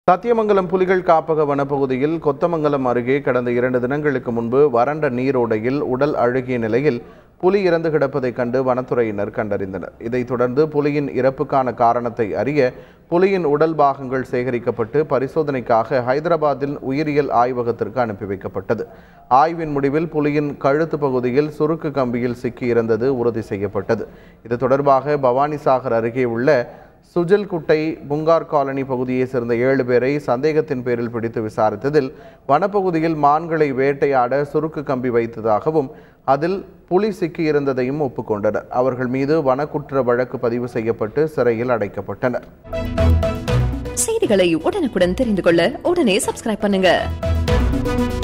சத்தியமங்கலம் புலிகள் காப்பக வனப்பகுதியில் கொத்தமங்கலம் அருகே கடந்த இரண்டு தினங்களுக்கு முன்பு வறண்ட நீரோடையில் உடல் அழுகிய நிலையில் புலி இறந்து கிடப்பதைக் கண்டு வனத்துறையினர் கண்டறிந்தனர் இதைத் தொடர்ந்து புலியின் இறப்புக்கான காரணத்தை அறிய புலியின் உடல் பாகங்கள் சேகரிக்கப்பட்டு பரிசோதனைக்காக ஹைதராபாத்தில் உயிரியல் ஆய்வகத்திற்கு அனுப்பி வைக்கப்பட்டது ஆய்வின் முடிவில் புலியின் கழுத்து பகுதியில் சுருக்கு கம்பியில் சிக்கி இறந்தது உறுதி செய்யப்பட்டது இது தொடர்பாக பவானிசாகர் அருகே உள்ள சுஜல்குட்டை புங்கார் காலனி பகுதியைச் சேர்ந்த ஏழு பேரை சந்தேகத்தின் பேரில் பிடித்து விசாரித்ததில் வனப்பகுதியில் மான்களை வேட்டையாட சுருக்கு கம்பி வைத்ததாகவும் அதில் புலி சிக்கியிருந்ததையும் ஒப்புக்கொண்டனர் அவர்கள் மீது வனக்குற்ற வழக்கு பதிவு செய்யப்பட்டு சிறையில் அடைக்கப்பட்டனர் செய்திகளை உடனுக்குடன் தெரிந்து கொள்ள உடனே சப்ஸ்கிரைப் பண்ணுங்க